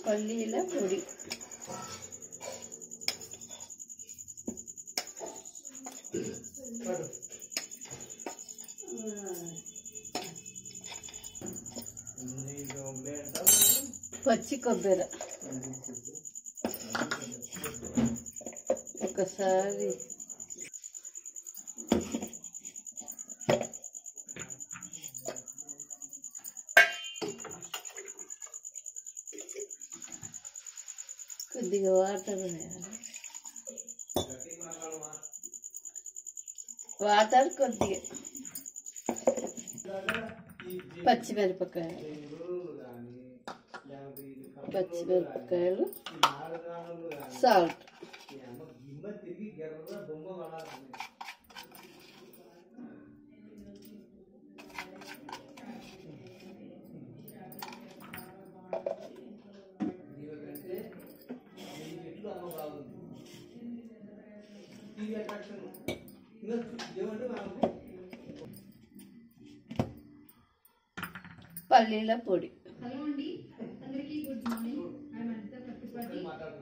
పల్లీల పొడి పచ్చి కొబ్బరి ఒకసారి కొద్దిగా వాటర్ వేయాలి వాటర్ కొద్దిగా పచ్చిమిరపకాయలు పచ్చిమిరపకాయలు సాల్ట్ పల్లీల పొడి హలో అండి అందరికీ good morning I Anitha Pattipati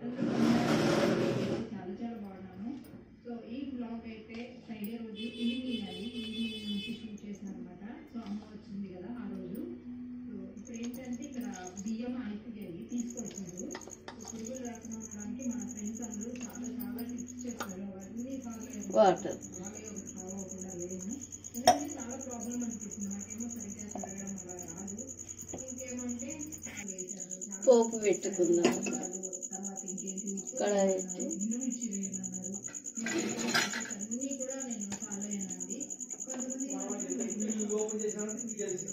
చాలా చాలా బాగున్నాను సో ఈ బ్లాగ్ అయితే ఫ్రైడే రోజు ఈవినింగ్ అది ఈవినింగ్ నుంచి షూట్ చేసిన అనమాట సో అమ్మ వచ్చింది కదా ఆ రోజు సో ఇప్పుడు ఏంటంటే ఇక్కడ బియ్యం అయిపోయాయి తీసుకొచ్చారు సో పురుగులు రాకుండా ఉండడానికి మన ఫ్రెండ్స్ అందరూ చాలా చాలా టిప్స్ చెప్పారు అవన్నీ ఫాలో అయ్యారు వాటర్ అలాగే ఒకటి ఫాలో అవ్వకుండా లేను ఎందుకంటే చాలా ప్రాబ్లం అనిపిస్తుంది నాకేమో సరిగ్గా తిరగడం అలా రాదు ఇంకేమంటే వేశారు చాలా పోపు పెట్టుకుందాం తర్వాత ఇంకేంటి కడాయి ఎండుమిర్చి వేయమన్నారు అన్నీ కూడా నేను ఫాలో అయ్యానండి కొంతమంది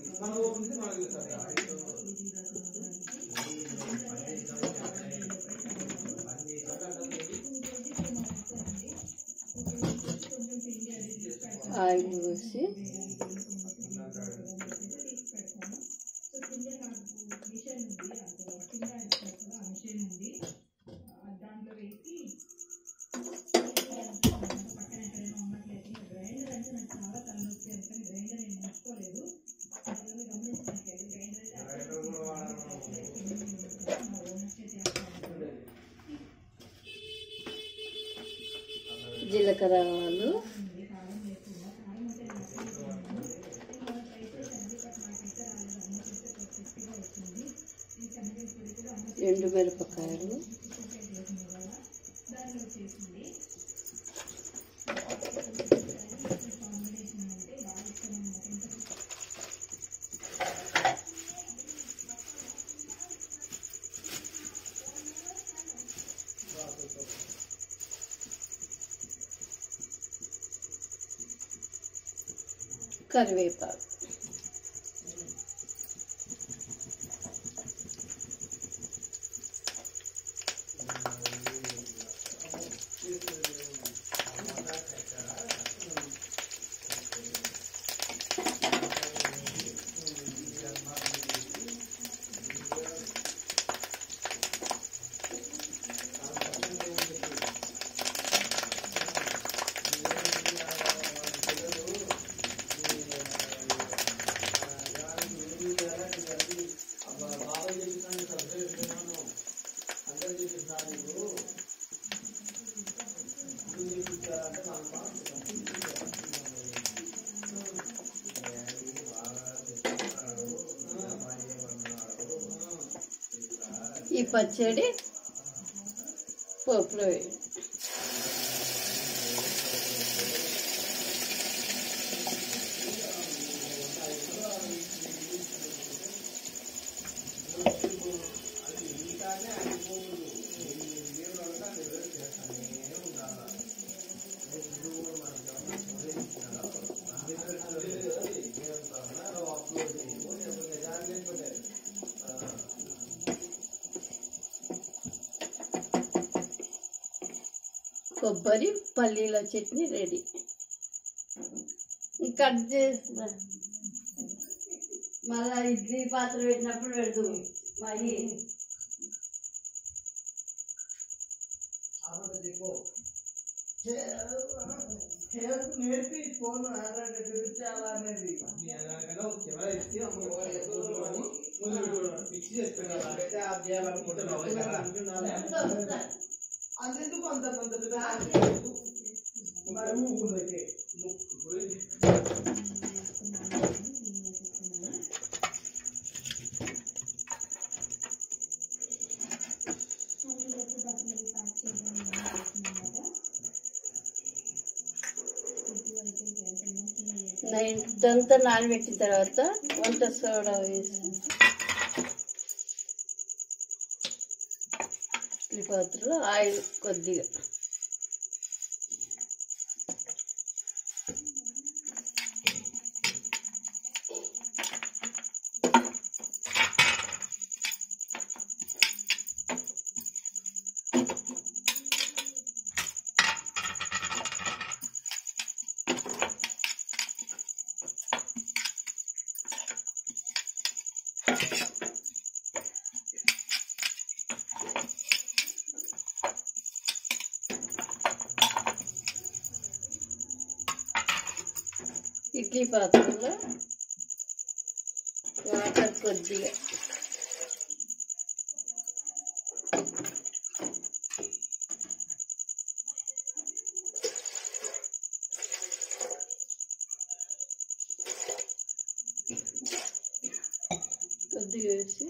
ఆయిల్ పోసి దాంట్లో వేసి పక్కన ఎక్కడైనా ఉన్నట్లయితే గ్రైండర్ అంటే నాకు చాలా తలనొప్పి అందుకని గ్రైండర్ నేను ఉంచుకోలేదు అందుకని గమనించినట్లయితే గ్రైండర్ మా ఓనర్ చేస్తాను జీలకర్ర ఆవాలు కారం లేకుండా కారం అయితే నేను అయితే శనగపప్పు నాకైతే రాలేదు అమ్మ చేస్తే పర్ఫెక్ట్గా వచ్చింది ఈ శనగపొడి కూడా అమ్మ ఎండు మిరపకాయలు ప్రిపేర్ చేసింది కదా దానిలో చేసింది కాంబినేషన్ అంటే బాగా ఇష్టం అనమాట ఇంకా కరివేపాకు ఈ పచ్చడి పోపులో వేయండి కొబ్బరి పల్లీల చట్నీ రెడీ కట్ చేసిన మళ్ళా ఇడ్లీ పాత్ర పెట్టినప్పుడు పెడదు మరి నేర్పి ఫోన్ ఆడేటట్టు చాలా అనేది అంతెందుకు అంత కొంత మరి ఊళ్ళైతే నైట్ అంతా నానబెట్టిన తర్వాత వంట సోడా వేసి ఈ పాత్రలో ఆయిల్ కొద్దిగా ఇడ్లీ పాత్రలో వాటర్ కొద్దిగా కొద్దిగా వేసి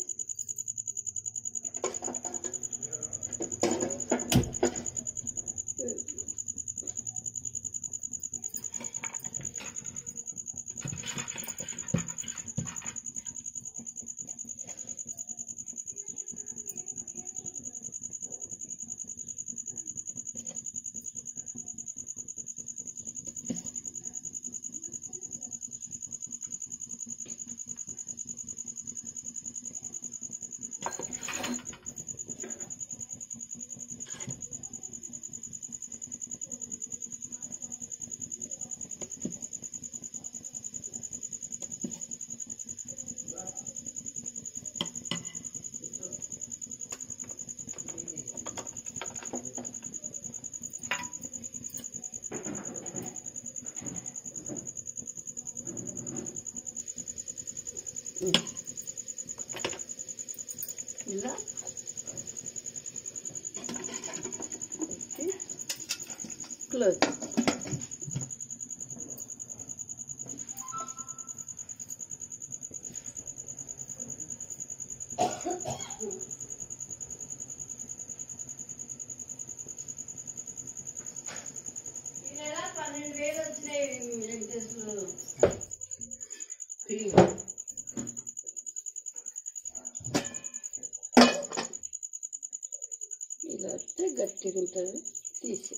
ఇలా క్లోజ్ పన్నెండు వేలు వచ్చినాయి వెంకటేశ్వరు ఇలా వస్తే గట్టిగా ఉంటుంది తీసి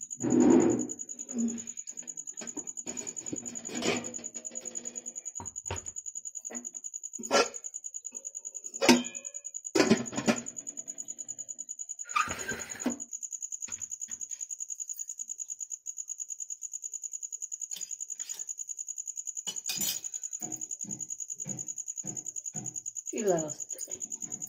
ఇలా వస్తాయి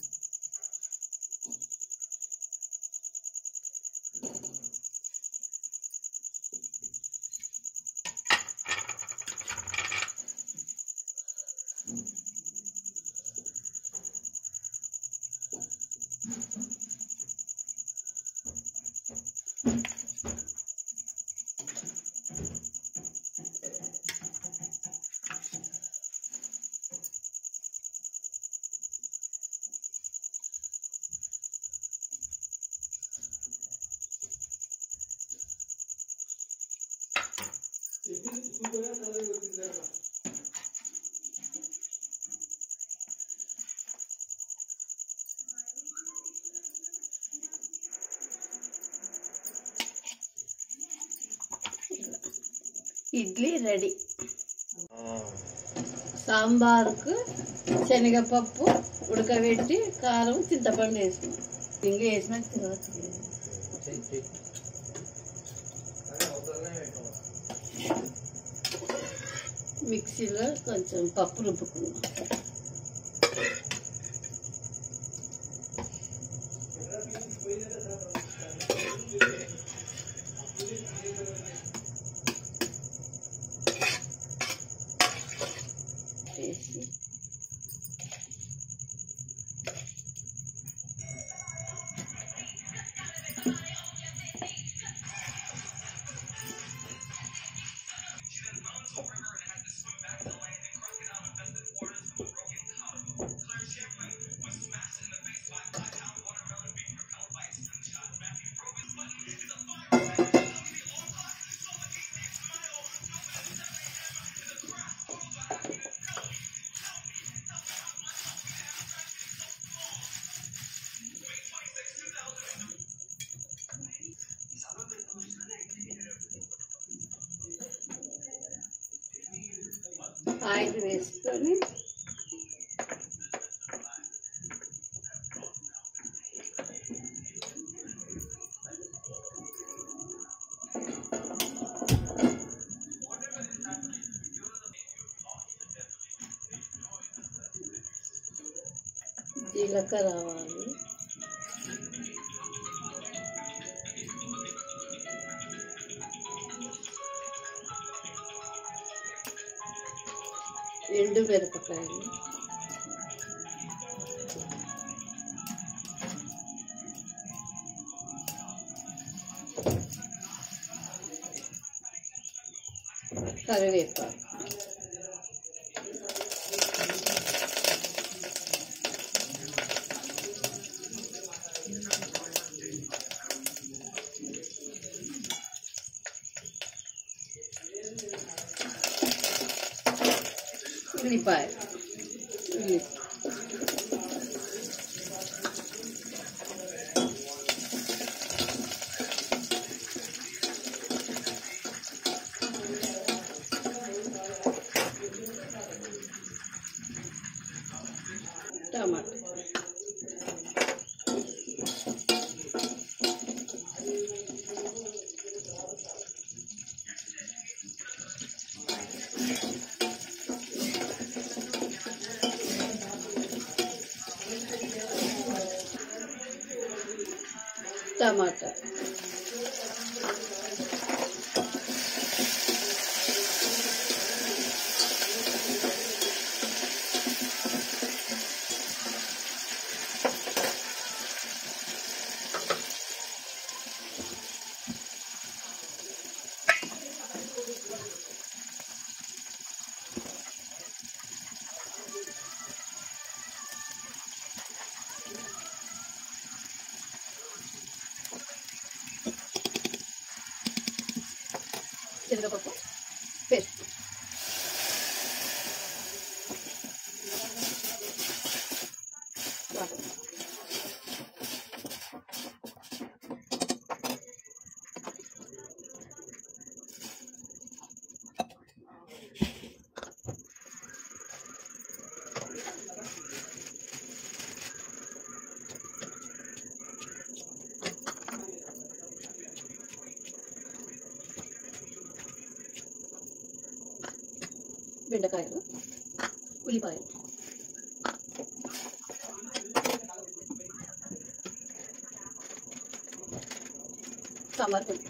ఇడ్లీ రెడీ సాంబార్కు శనగపప్పు ఉడకబెట్టి కారం చింతపండు వేసుకున్నాం ఇంకా వేసిన తర్వాత మిక్సీలో కొంచెం పప్పు రుబ్బుకున్నాం ఆయిల్ వేసుకొని జీలకర్ర ఆవాలు ఎండు మిరపకాయలు కరివేపాకు ఉల్లిపాయ ఉల్లి టమాటా టమాటా శనగపప్పు పేస్ట్ బెండకాయలు ఉల్లిపాయలు సాంబార్ పొడి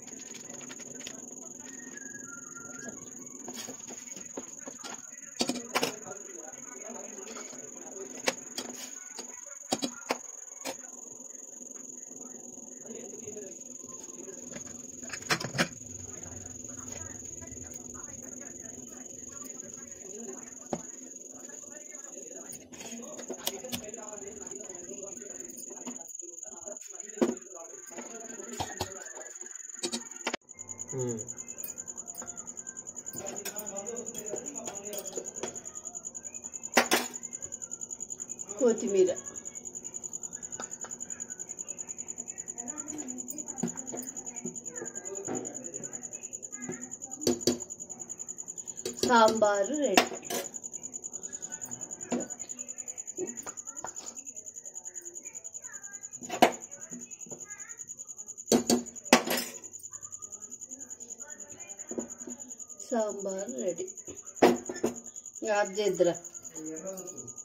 కొత్తిమీర sambar ready sambar ready off చేద్దురా ఎర్రదు